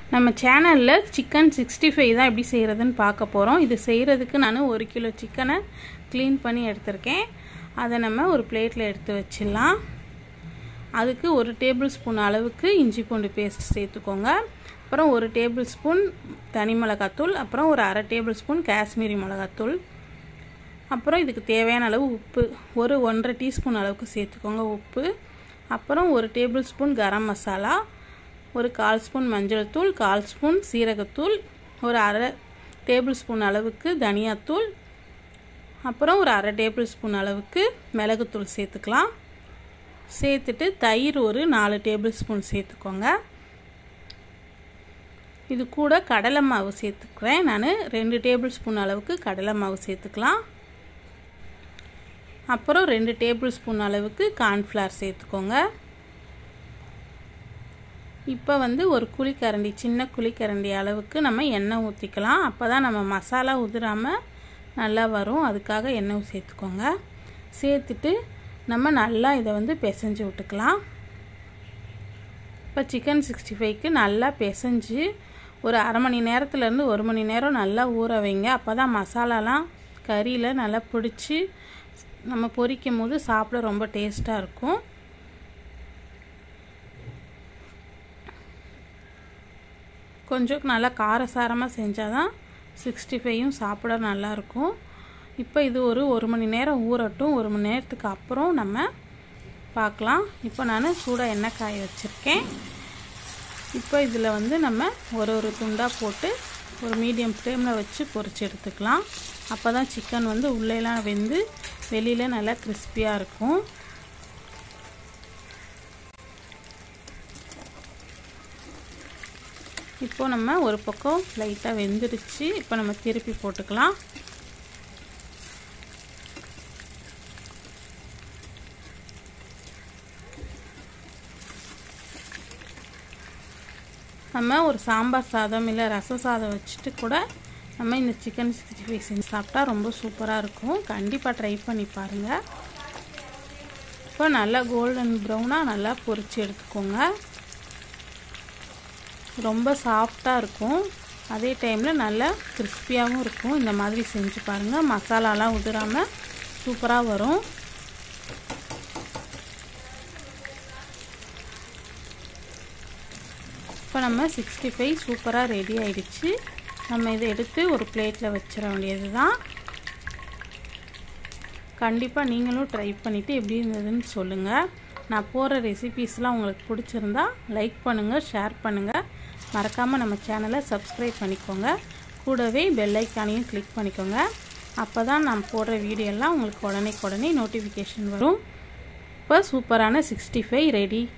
நம்ம சேனலில் chicken sixty five தான் எப்படி செய்கிறதுன்னு பார்க்க போகிறோம் இது செய்கிறதுக்கு நான் ஒரு கிலோ சிக்கனை க்ளீன் பண்ணி எடுத்திருக்கேன் அதை நம்ம ஒரு பிளேட்டில் எடுத்து வச்சிடலாம் அதுக்கு ஒரு டேபிள் ஸ்பூன் அளவுக்கு இஞ்சி பூண்டு பேஸ்ட் சேர்த்துக்கோங்க அப்புறம் ஒரு டேபிள் ஸ்பூன் தனி மிளகாத்தூள் அப்புறம் ஒரு அரை டேபிள் ஸ்பூன் காஷ்மீரி மிளகாத்தூள் அப்புறம் இதுக்கு தேவையான அளவு உப்பு ஒரு ஒன்றரை டீஸ்பூன் அளவுக்கு சேர்த்துக்கோங்க உப்பு அப்புறம் ஒரு டேபிள் ஸ்பூன் கரம் மசாலா ஒரு கால் ஸ்பூன் மஞ்சள் தூள் கால் ஸ்பூன் சீரகத்தூள் ஒரு அரை டேபிள் ஸ்பூன் அளவுக்கு தனியாத்தூள் அப்புறம் ஒரு அரை டேபிள் ஸ்பூன் அளவுக்கு மிளகுத்தூள் சேர்த்துக்கலாம் சேர்த்துட்டு தயிர் ஒரு நாலு டேபிள் ஸ்பூன் சேர்த்துக்கோங்க இது கூட கடலை மாவு சேர்த்துக்கிறேன் நான் ரெண்டு டேபிள் ஸ்பூன் அளவுக்கு கடலை மாவு சேர்த்துக்கலாம் அப்புறம் ரெண்டு டேபிள் ஸ்பூன் அளவுக்கு கார்ன்ஃப்ளவர் சேர்த்துக்கோங்க இப்போ வந்து ஒரு குழிக்கரண்டி சின்ன குழிக்கரண்டி அளவுக்கு நம்ம எண்ணெய் ஊற்றிக்கலாம் அப்போ தான் நம்ம மசாலா உதிராமல் நல்லா வரும் அதுக்காக எண்ணெய் சேர்த்துக்கோங்க சேர்த்துட்டு நம்ம நல்லா இதை வந்து பிசைஞ்சு விட்டுக்கலாம் இப்போ சிக்கன் சிக்ஸ்டி ஃபைவ்க்கு நல்லா பிசைஞ்சு ஒரு அரை மணி நேரத்துலேருந்து ஒரு மணி நேரம் நல்லா ஊற வைங்க அப்போ தான் மசாலாலாம் கறியில் நல்லா பிடிச்சி நம்ம பொரிக்கும் போது சாப்பிட ரொம்ப டேஸ்ட்டாக இருக்கும் கொஞ்சம் நல்லா காரசாரமாக செஞ்சால் தான் சிக்ஸ்டி ஃபைவும் சாப்பிட நல்லாயிருக்கும் இப்போ இது ஒரு ஒரு மணி நேரம் ஊறட்டும் ஒரு மணி நேரத்துக்கு அப்புறம் நம்ம பார்க்கலாம் இப்போ நான் சூடாக எண்ணெய் காய வச்சுருக்கேன் இப்போ இதில் வந்து நம்ம ஒரு ஒரு துண்டாக போட்டு ஒரு மீடியம் ஃப்ளேமில் வச்சு பொரிச்சு எடுத்துக்கலாம் அப்போ தான் சிக்கன் வந்து உள்ளேலாம் வெந்து வெளியில் நல்லா கிறிஸ்பியாக இருக்கும் இப்போ நம்ம ஒரு பக்கம் லைட்டாக வெந்துடுச்சு இப்போ நம்ம திருப்பி போட்டுக்கலாம் நம்ம ஒரு சாம்பார் சாதம் இல்லை ரச சாதம் வச்சுட்டு கூட நம்ம இந்த சிக்கன் சிக்ஸ்டி ஃபைவ் செஞ்சு சாப்பிட்டா ரொம்ப சூப்பராக இருக்கும் கண்டிப்பாக ட்ரை பண்ணி பாருங்கள் இப்போ நல்லா கோல்டன் ப்ரௌனாக நல்லா பொரித்து எடுத்துக்கோங்க ரொம்ப சாஃப்டாக இருக்கும் அதே டைமில் நல்லா கிறிஸ்பியாகவும் இருக்கும் இந்த மாதிரி செஞ்சு பாருங்கள் மசாலாலாம் உதிராமல் சூப்பராக வரும் இப்போ நம்ம சிக்ஸ்டி ஃபைவ் சூப்பராக ரெடி ஆயிடுச்சு நம்ம இதை எடுத்து ஒரு பிளேட்டில் வச்சிட வேண்டியது தான் கண்டிப்பாக நீங்களும் ட்ரை பண்ணிவிட்டு எப்படி இருந்ததுன்னு சொல்லுங்கள் நான் போகிற ரெசிபீஸ்லாம் உங்களுக்கு பிடிச்சிருந்தா லைக் பண்ணுங்கள் ஷேர் பண்ணுங்கள் மறக்காமல் நம்ம சேனலை சப்ஸ்கிரைப் பண்ணிக்கோங்க கூடவே பெல் ஐக்கானையும் கிளிக் பண்ணிக்கோங்க அப்போ தான் நான் போடுற வீடியோலாம் உங்களுக்கு உடனே உடனே நோட்டிஃபிகேஷன் வரும் இப்போ சூப்பரான சிக்ஸ்டி ஃபைவ் ரெடி